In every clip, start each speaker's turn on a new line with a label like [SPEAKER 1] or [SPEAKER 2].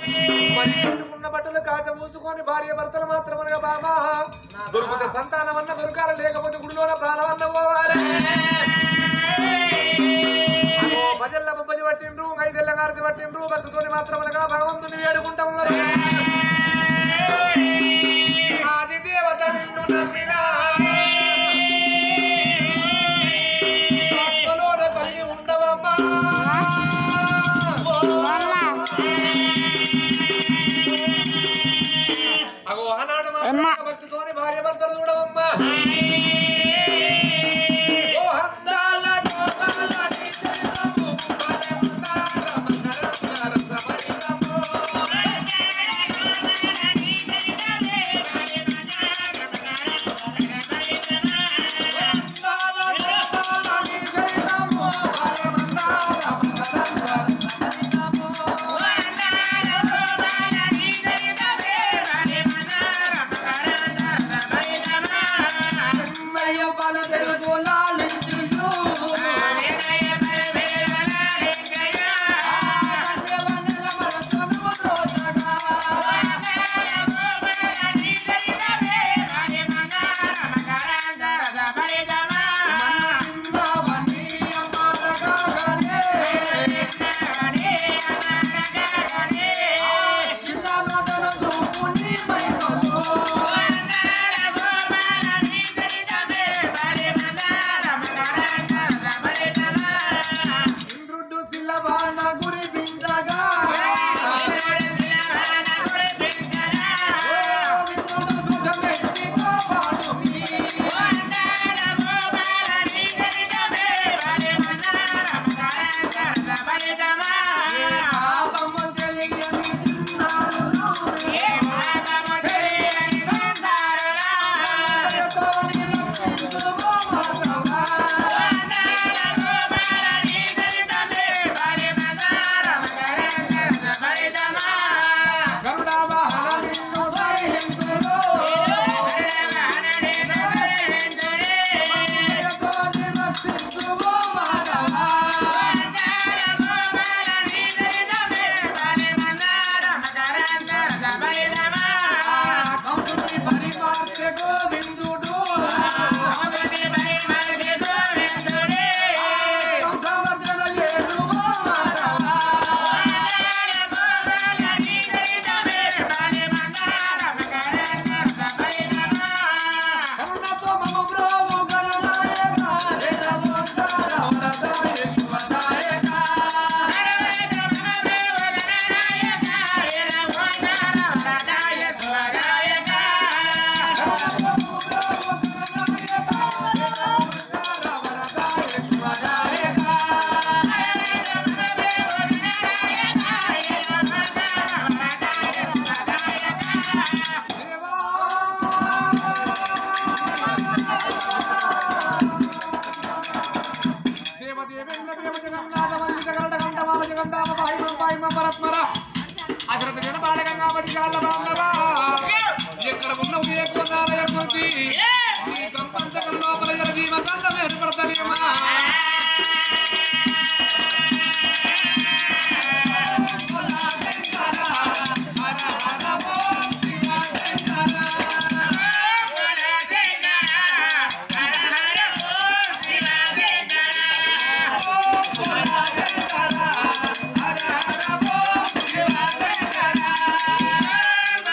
[SPEAKER 1] మరి కట్టుకున్న బట్టలు కాచ పూసుకొని భార్య భర్తలు మాత్రమనగా బాబా దొరుకుతే సంతానం అన్న దొరకాల లేకపోతే గుడిలోన ప్రాణం అన్న పోవారే అగో భజల్ల బొబ్బది పట్టిండ్రు ఐదెల్ల గారిది పట్టిండ్రు భక్తుతోని మాత్రమనగా భగవంతుని వేడుకుంటా ఉన్నారు ఆది దేవత నిన్ను నమ్మినా ఆత్మలోనే కలిగి ఉండవమ్మా అగో ఆనాడు మా భక్తితోని భార్య భర్తలు చూడవమ్మా ఓ హందాల గోపాల నిజము బలముందార మందర సరసమరిదము. హందాల గోపాల నిజము బలముందార మందర సరసమరిదము. అమ్మయ్య బల వెలుగులాలించుయు. ఆడవనల మనసును దోచగా. మన్నిందావని అమ్మరగాగనే. చిన్ననాటన చూపుని మైమలో. ఇంద్రుడు శిలవాన గురిపించగా. ఓ వింధ్రుడు ధ్వజమెత్తి కాపాడుమి. పాపము తెలియని చిన్నారులు. జగతోని రక్షించుము మాధవా. గరుడ వాహన నిన్ను దయహించును. జగతోని రక్షించుము మాధవా. కంసుని పరిమార్చె గోవిందుడు. కంసవర్ధన చేరుము మాధవా. కరుణతో మమ బ్రోవు గణనాయక. వేదవంతార వరదాయ శివదాయక. ఎక్కడ ఉన్నది ఎక్కువ నారాయణమూర్తి ఈ కంపంచకం లోపల జర జీవకాండం ఏర్పడతారేమా
[SPEAKER 2] శివ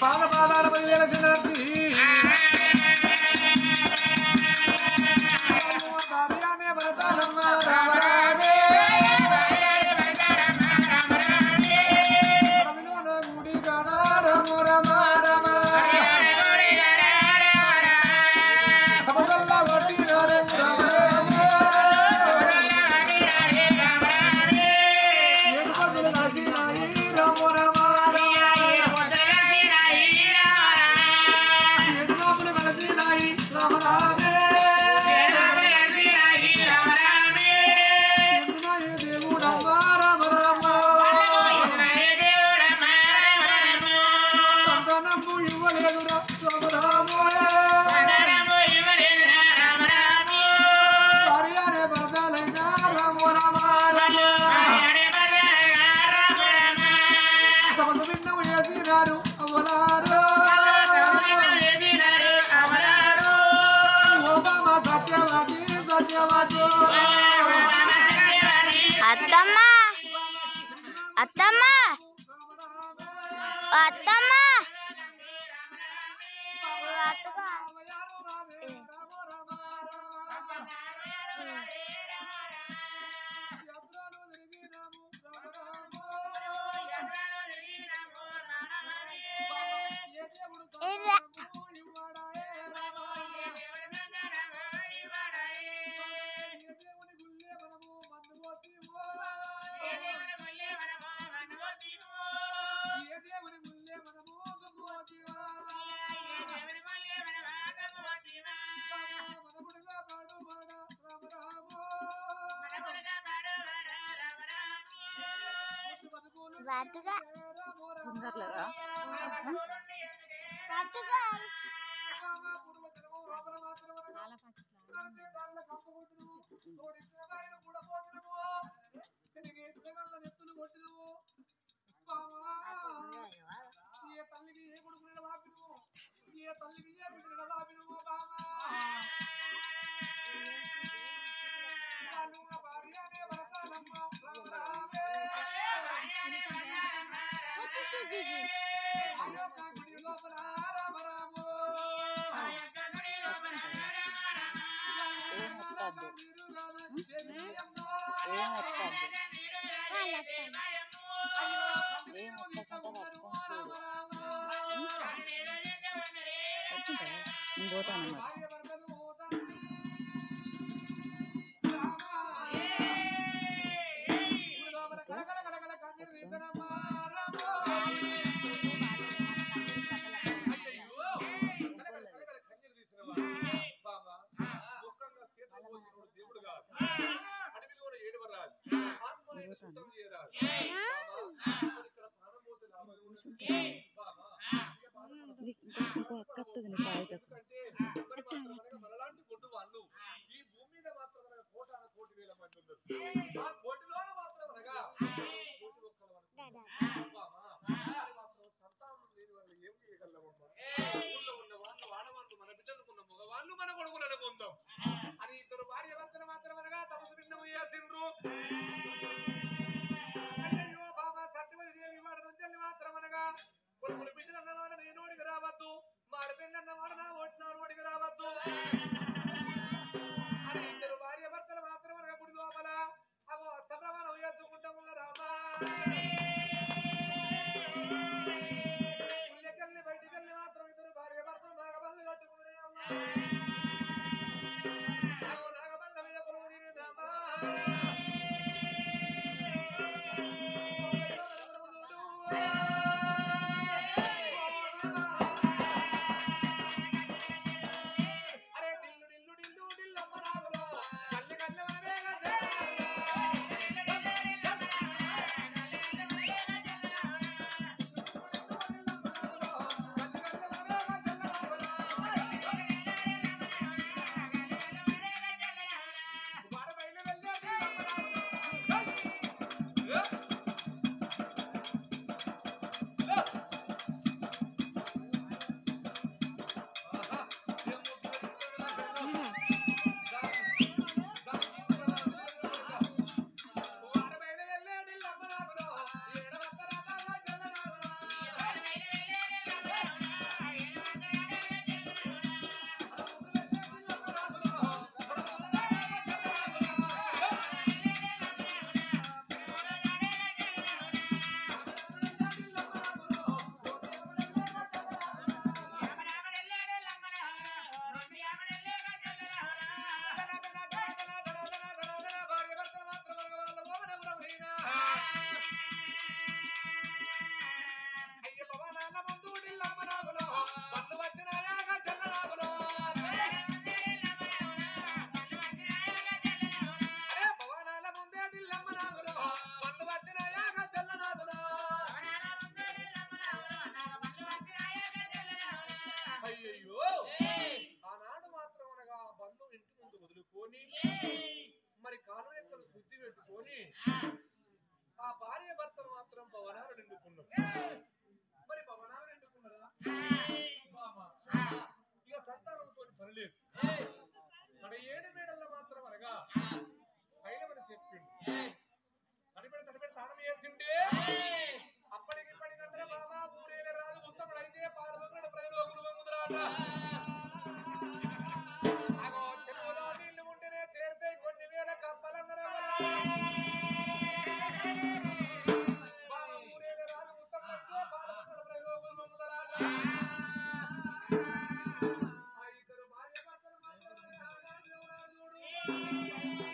[SPEAKER 1] పాద పాదాల పదివేల చిన్నది భార్యానే భరతాలమ్మ రామ రామే రమణుల గుడి గణ రమ రమ రమ సమగల్ల వడ్డీ నరే రమ రమ ఏడు పదులు నసినాయి రమ రమ రమ ఏడు పాపులు నసినాయి రమ రామే ఎందునాయి దేవుడమ్మ రమ రమ సంతానము ఇవ్వలేదురా రమ రామోయే భార్యానే భర్తలైన రమ రమ రమ సమత భిన్నము చేసినారు అవలారు ఓబామ సత్యవాది సత్యవాది
[SPEAKER 2] అత్తమ్మ అత్తమ్మ అత్తమ్మ అత్తగా ఇదే. బతుగా బతుగా
[SPEAKER 1] తల్లికి ఏ కొడుకుని వాపిను ఏ తల్లికి ఏ బిడ్డను వాపిను బామా భార్యనే భరతాలమ్మ రామ రామే అయ్యో కాకుడి లోపల రామ రామో
[SPEAKER 3] పోతాను ఇంకో అక్క వస్తుంది నీ సాయితకు
[SPEAKER 1] మనలాంటి కొట్టు వాళ్ళు ఈ భూమి మీద మాత్రం అనగా కోటాన కోటి వేల మంది ఉన్నారు ఆ కోటిలోన మాత్రం అనగా కోటి ఒక్కల వరకు బామా, మరి మాత్రం సంతానం లేని వాళ్ళు ఏం చేయగలమమ్మా ఊళ్ళో ఉన్న వాళ్ళు వాడవాళ్ళు మన బిడ్డలకు ఉన్న మగవాళ్ళు మన కొడుకులను పొందాం అని ఇద్దరు భార్య భర్తలు మాత్రం అనగా తమసు భిన్నము చేసిండ్రు అయ్యయ్యో బాబా సత్యవతి దేవి వాడు నుంచి మాత్రం అనగా కొడుకులు బిడ్డలు అన్నవాడు నేను ఓడికి రావద్దు మా ఆడపిల్ల అన్నవాడు నా ఓటిన ఓడికి రావద్దు అని ఇద్దరు భార్య భర్తలు మాత్రం అనగా గుడి లోపల అగో అస్తప్రమాణం చేసుకుంటాము రామా ఉల్లెకెళ్ళి బయటికెళ్ళి మాత్రం ఇద్దరు భార్య భర్తలు నాగబల్లి కట్టుకునే అగో నాగబల్ల మీద పొరుగు తిరిగిందమ్మా అరే డిల్లు డిల్లు డిల్లు డిల్లమ్మ రాగులో కల్లి కల్లి మనమే గదే మరి భవనాలు ఎండుకున్నారా బామా. ఇక సంతానంతో పని లేదు మన ఏడు మేడల్లో మాత్రం అనగా పైన మన చెప్పిండు తడిపెడి తడిపెడి తాళం వేసిండే అప్పటికి పడినంతనే బాబా ఊరేల రాజు ఉత్తముడు అయితే పాల్గొన్నాడు ప్రజలు గురువంగుదరాట అగో చెరువులో నీళ్లు ఉంటేనే చేరితే కొన్ని వేల కప్పలందరూ బాబా ఊరేల రాజు ఉత్తముడు అయితే పాల్గొన్నాడు ప్రజలు గురువంగుదరాట ఆ ఇద్దరు భార్య భర్తలు మాత్రమే ఆనాడు చూడు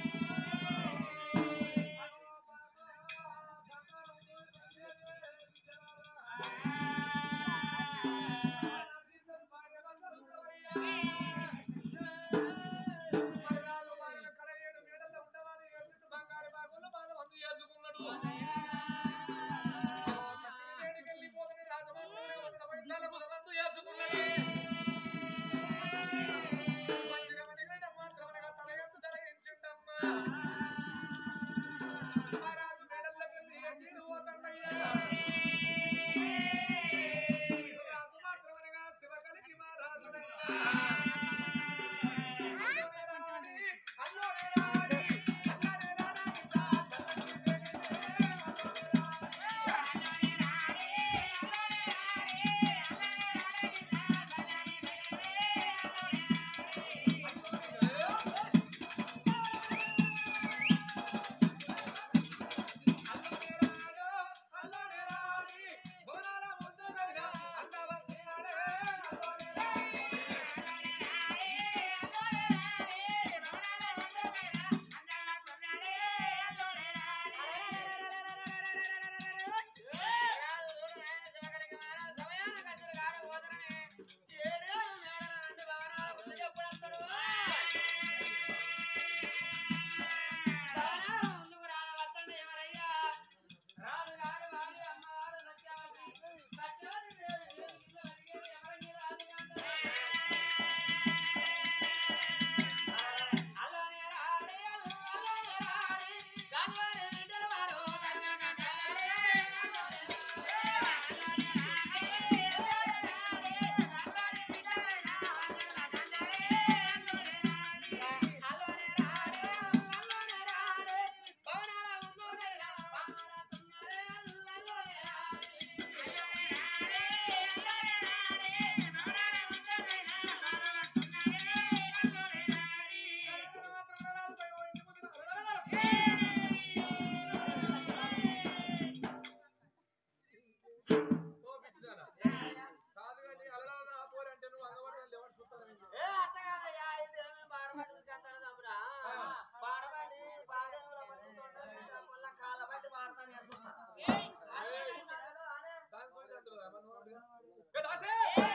[SPEAKER 1] కాదు కానీ అల్లాలో ఆపోరంటే నువ్వు అంగవాడు ఎవరు చూస్తాను
[SPEAKER 4] ఏ అట్ట కాదయ్యా, ఇదేమి బాడబడి కంటారు తమ్ముడా? బాడబడి, బాధలు పడి తొండలు మళ్ళా కాళ్ళబడి బాడతాను నేను చూస్తా.
[SPEAKER 1] దాని గురించి అంటారు ఏమన్నా ఏ దాసే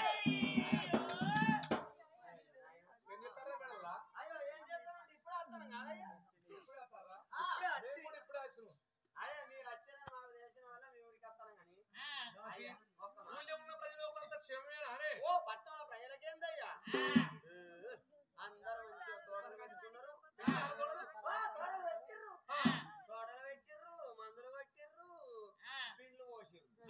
[SPEAKER 1] ఎన్ని చెప్తారా మేడల్లా
[SPEAKER 4] అయ్యో, ఏం చేస్తానండి? ఇప్పుడే వస్తాను కాదయ్యా?
[SPEAKER 1] ఇప్పుడే వస్తారా
[SPEAKER 4] ఆ,
[SPEAKER 1] నేను కూడా ఇప్పుడే వచ్చాను
[SPEAKER 4] అదే మీరు వచ్చేది మాకు తెలిసిన వల్ల మీ ఊరికి వస్తాను కానీ అయ్యా, ఒక్క మాట.
[SPEAKER 1] ఊళ్ళో ఉన్న ప్రజలంతా క్షేమమేనా అనే
[SPEAKER 4] ఓ పట్టణంలో ప్రజలకేందయ్యా ఏ, అందరూ మంచిగా తోటలు పెట్టుకున్నారు ఓ, తోటలు పెట్టిర్రు తోటలు పెట్టిర్రు మందులు కొట్టిర్రు పిండ్లు పోసిర్రు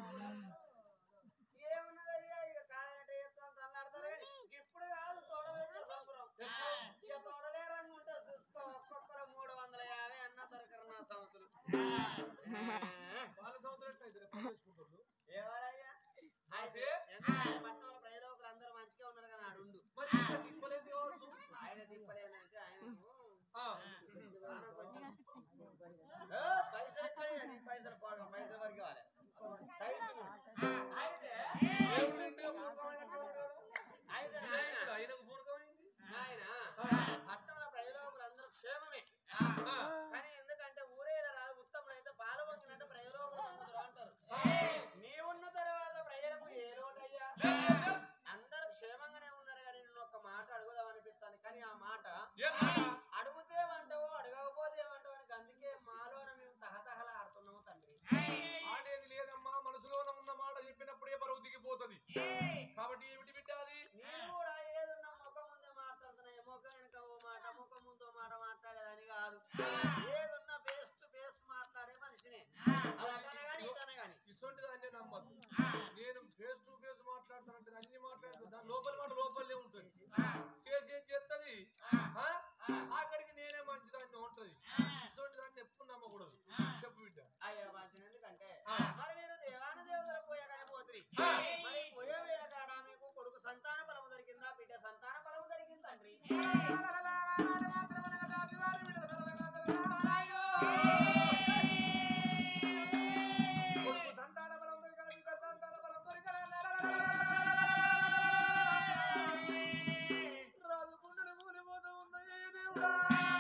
[SPEAKER 4] ఏమున్నదయ్యా ఇక కాలంటే ఎత్తున తల్లాడతారు కానీ ఇప్పుడు కాదు తోటలు పెట్టే సంబరం ఇక తోటలే రంగు ఉంటే చూసుకో ఒక్కొక్కరు మూడు వందల యాభై అన్న దొరకరు నా సంవత్సరం
[SPEAKER 1] వాళ్ళ సంవత్సరం అయితే పనిచేసుకుంటారు
[SPEAKER 4] ఎవరయ్యా అయితే
[SPEAKER 1] అయితే?
[SPEAKER 4] ఎందుకంటే పట్టణంలో ప్రజలు అందరూ మంచిగా ఉన్నారు కానీ ఆడుండు
[SPEAKER 1] మరి ఇంకా తిప్పలేదు కావచ్చు
[SPEAKER 4] ఆయన తిప్పలేనంటే ఆయనకు
[SPEAKER 1] ఆ,
[SPEAKER 4] ప్రాణం కొంచెం ఏ, పైసలు ఎక్కువయ్యా, నీ పైసలు పోగా పైసలు వరకు కావాలి సైజు అయితే
[SPEAKER 1] దేవుడు ఇంటిగా పూర్వమైనట్టు ఉన్నాడు.
[SPEAKER 4] అయితే
[SPEAKER 1] ఆయన
[SPEAKER 4] నాయన
[SPEAKER 1] ఆయనకు పూర్వమైంది
[SPEAKER 4] నాయన పట్టణంలో ప్రజలు అందరూ క్షేమమే
[SPEAKER 1] ఆ,
[SPEAKER 4] కానీ ఎందుకంటే ఊరేల రాదు ఉత్తమం అయితే పాలవంగినట్టు ప్రజలు అందరూ అంటారు నీవున్న తర్వాత ప్రజలకు ఏ లోటయ్యా అందరూ క్షేమంగానే ఉన్నారు కానీ నేను ఒక మాట అడుగుదాం అనిపిస్తాను కానీ ఆ మాట
[SPEAKER 1] ఏం మాట?
[SPEAKER 4] అడుగుతే ఏమంటావు అడగకపోతే ఏమంటావు అని అందుకే మాలోన మేము తహతహలా ఆడుతున్నాము తండ్రి
[SPEAKER 1] ఆడేది లేదమ్మా మనసులోన ఉన్న మాట చెప్పినప్పుడే బరువు దిగిపోతుంది కాబట్టి ఏమిటి బిడ్డ అది
[SPEAKER 4] నేను కూడా ఏదున్నా ముఖం ముందే మాట్లాడుతున్నాయి ముఖం వెనక ఓ మాట ముఖం ముందు ఓ మాట మాట్లాడేదని కాదు ఏదున్నా ఫేస్ టు ఫేస్ మాట్లాడే మనిషినే అది అతనే కానీ ఇతనే కానీ
[SPEAKER 1] ఇటువంటి
[SPEAKER 4] తండ్రి మరి పోయే వేళ కాడ మీకు కొడుకు సంతాన బలము దొరికిందా బిడ్డ సంతాన బలము దొరికింది తండ్రి
[SPEAKER 1] కొడుకు సంతాన బలం దొరికన, బిడ్డ సంతాన బలం దొరికన. రాజు గుండెలు కూలిపోతూ ఉన్నాయి దేవుడా.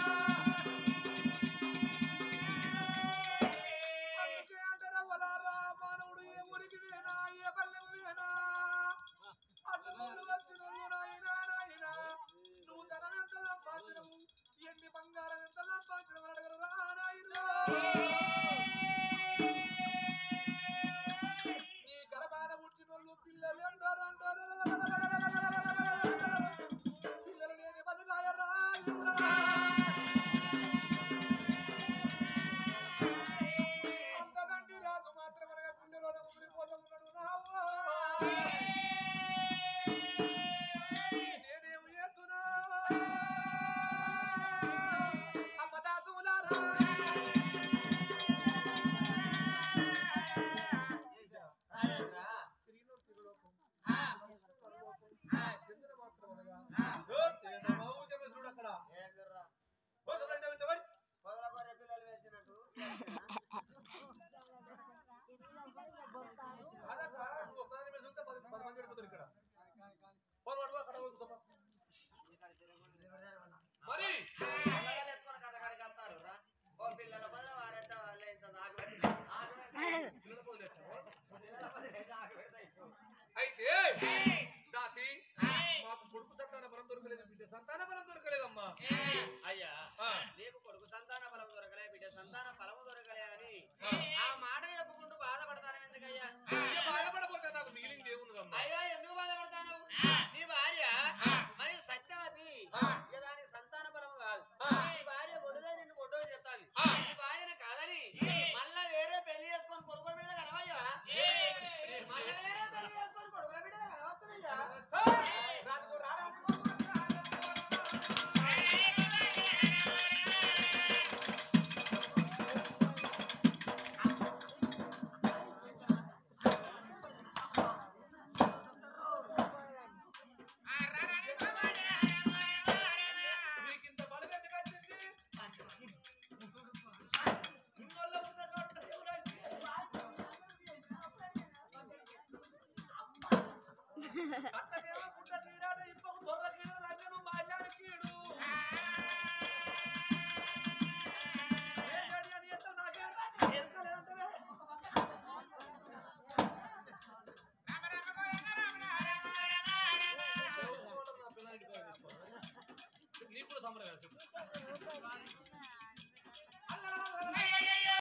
[SPEAKER 1] అందుకే అంటారా వలారా మానవుడు ఏ ఊరికి వేనా ఏ పల్లెకు వేనా అడ్డమూలు వచ్చినోళ్ళు నాయనా నాయనా నువ్వు ధనం ఎంత సంపాదించవు ఎన్ని బంగారం ఎంత సంపాదించడం అడగరు రా నాయనా నీ గర్భాన పుట్టినోళ్ళు పిల్లలు అంటారు అంటారు పిల్లలు లేని బతుకాయరా అంతకంటే రాజు మాత్రమే గుండెలో ముదిరిపోతూ ఉన్నాడు రావా నేనేమి చేస్తున్నా అమ్మదాసులారా
[SPEAKER 4] రాజేంద్ర,
[SPEAKER 1] స్త్రీలో తిరులోకం చంద్ర మాత్రమనగా అక్కడ
[SPEAKER 4] ఏందిర్రా?
[SPEAKER 1] పోయి
[SPEAKER 4] పొదల గొర్రె పిల్లలు వేసినట్టు
[SPEAKER 1] కాదక్క, నువ్వు ఒకసారి మీద చూస్తే పది పది మంది వెళ్ళిపోతారు ఇక్కడ పోను వాడు, అక్కడ కూర్చోపా. మరి
[SPEAKER 4] పిల్లలు ఎత్తుకొని కథకాడికి వస్తారు రా. ఓ పిల్లల పొదల వారెంత వాళ్ళే ఇంత నాకు పెట్టి- నాకు పెట్టి-
[SPEAKER 1] పిల్లల పోలు తెస్తావా?
[SPEAKER 4] పిల్లల పొదల వేసి నాకు పెడతాయి.
[SPEAKER 1] అయితే దాసి మాకు కొడుకు సంతాన బలం దొరకలేదు బిడ్డ సంతాన బలం దొరకలేదమ్మా
[SPEAKER 4] అయ్యా
[SPEAKER 1] ఆ,
[SPEAKER 4] నీకు కొడుకు సంతాన బలం దొరకలే బిడ్డ సంతాన ఫలము దొరకలే అని
[SPEAKER 1] ఆ.
[SPEAKER 4] ఆ మాట చెప్పుకుంటూ బాధపడతాను ఎందుకయ్యా
[SPEAKER 1] ఇక బాధపడపోతే నాకు మిగిలింది ఏమున్నదమ్మా
[SPEAKER 4] అయ్యా ఎందుకు బాధపడతాను నీ భార్య మరి సత్యవతి ఇక దానికి సంతాన బలము కాదు నీ భార్య గొడ్డుగా నిన్ను గొడ్డు చేస్తాను నీ భార్యను కాదని మళ్ళా వేరే పెళ్లి చేసుకొని కొడుకుల బిడ్డ కనవయ్యా మళ్ళా వేరే పెళ్లి చేసుకొని కొడుకుల బిడ్డ కనవచ్చునయ్యా
[SPEAKER 1] రాజుకో, రా, రాజుకో. నీకింత బలం ఎందుకు వచ్చింది? ఉన్నోళ్ళ ఉన్న చోట ఎవరంటే?